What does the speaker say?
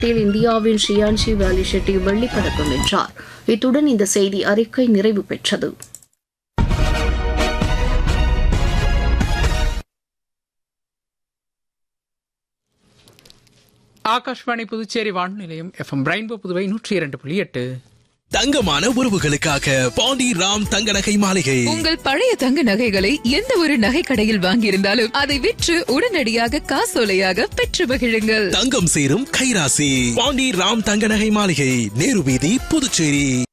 போட்டியில் இந்தியாவின் ஷியான்ஷி வேலி ஷெட்டி வெள்ளிப் பதக்கம் வென்றார் இத்துடன் இந்த செய்தி அறிக்கை நிறைவு பெற்றது ஆகாஷ்வாணி புதுச்சேரி வானொலி நிலையம் எஃப்எம் ரெயின்போ புதுவை நூற்றி இரண்டு புள்ளி எட்டு தங்கமான உறவுகளுக்காக பாண்டி ராம் தங்க நகை மாளிகை உங்கள் பழைய தங்க நகைகளை எந்த ஒரு நகை கடையில் வாங்கியிருந்தாலும் அதை விற்று உடனடியாக காசோலையாக பெற்று மகிழுங்கள் தங்கம் சேரும் கைராசி பாண்டி ராம் தங்க நகை மாளிகை நேரு வீதி புதுச்சேரி